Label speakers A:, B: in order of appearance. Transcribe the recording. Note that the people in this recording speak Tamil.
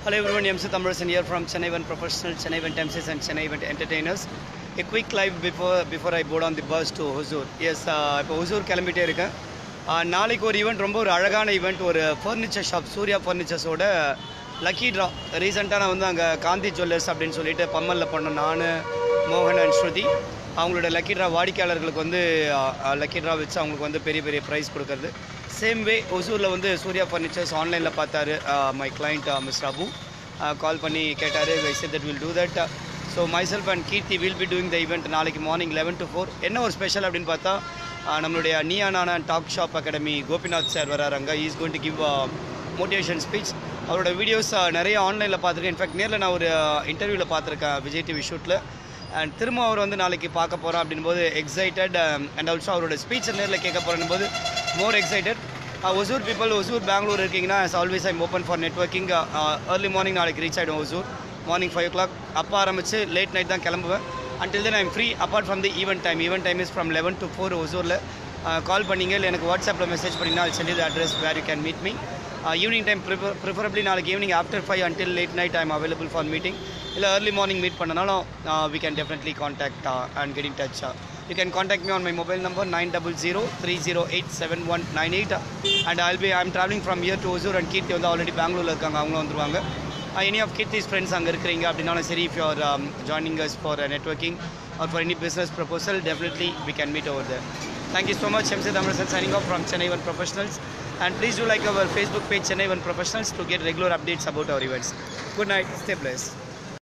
A: Hello everyone, MC Thamarasan here from Chennai Event Professional, Chennai Event MCs and Chennai Event Entertainers. A quick live before before I board on the bus to Hosur. Yes, uh, இப்போ ஹொசூர் கிளம்பிட்டே இருக்கேன் Uh, நாளைக்கு ஒரு ஈவெண்ட் ரொம்ப ஒரு அழகான ஈவெண்ட் ஒரு ஃபர்னிச்சர் ஷாப் சூர்யா ஃபர்னிச்சர்ஸோட லக்கி ட்ரா ரீசெண்டாக நான் வந்து அங்கே காந்தி ஜுவல்லர்ஸ் அப்படின்னு சொல்லிட்டு பம்மலில் பண்ணோம் நான் மோகன் அண்ட் ஸ்ருதி அவங்களோட லக்கி ட்ரா வாடிக்கையாளர்களுக்கு வந்து லக்கி ட்ரா வச்சு அவங்களுக்கு வந்து பெரிய பெரிய ப்ரைஸ் கொடுக்கறது சேம் வே ஒசூரில் வந்து சூர்யா ஃபர்னிச்சர்ஸ் ஆன்லைனில் பார்த்தாரு my client mister Abu call பண்ணி கேட்டார் I said that will do that so myself and Keerthi will be doing the event நாளைக்கு மார்னிங் லெவன் டு ஃபோர் என்ன ஒரு ஸ்பெஷல் அப்படின்னு பார்த்தா ஆஹ் நம்மளுடைய நியானான Talk Shop Academy Gopinath sir வராரு அங்கே is going to give motivation speech அவரோட வீடியோஸ் நிறைய ஆன்லைனில் பார்த்துருக்கேன் இன்ஃபேக்ட் நேரில் நான் ஒரு இன்டர்வியூவில் பார்த்துருக்கேன் விஜய் டிவி ஷூட்டில் அண்ட் திரும்ப அவர் வந்து நாளைக்கு பார்க்க போகிறோம் அப்படின் போது எக்ஸைட்டட் அண்ட் ஆல்சோ அவரோட ஸ்பீச்சை நேரில் கேட்க போகிறேன் போது more excited Hosur people Hosur Bengaluru இருக்கீங்கன்னா as always I'm open for networking early morning நாளைக்கு ரீச் ஆகிடும் Hosur morning five o'clock அப்போ ஆரம்பிச்சு லேட் நைட் தான் கிளம்புவேன் until then I'm free apart from the event time event time is from eleven to four ஒசூரில் கால் பண்ணீங்க இல்லை எனக்கு வாட்ஸ்அப்பில் மெசேஜ் பண்ணிங்கன்னா அது sent address where you can meet me evening time prefer preferably நாளைக்கு evening after five until late night I'm available for meeting இல்லை ஏர்லி மார்னிங் மீட் பண்ணனாலும் we can definitely contact and get in touch you can contact me on my mobile number nine double zero three zero eight seven one nine eight and I'll be I'm travelling from here to Hosur and Keerthi வந்து ஆல்ரெடி பெங்களூரில் இருக்காங்க அவங்களும் வந்துருவாங்க எனி ஆஃப் கீர்த்திஸ் ஃப்ரெண்ட்ஸ் அங்கே இருக்கிறீங்க அப்படின்னாலும் சரி if you're joining us for networking or for any business proposal definitely we can meet over there Thank you so much, MC Dhamarasan signing off from Chennai One Professionals. And please do like our Facebook page, Chennai One Professionals, to get regular updates about our events. Good night, stay blessed.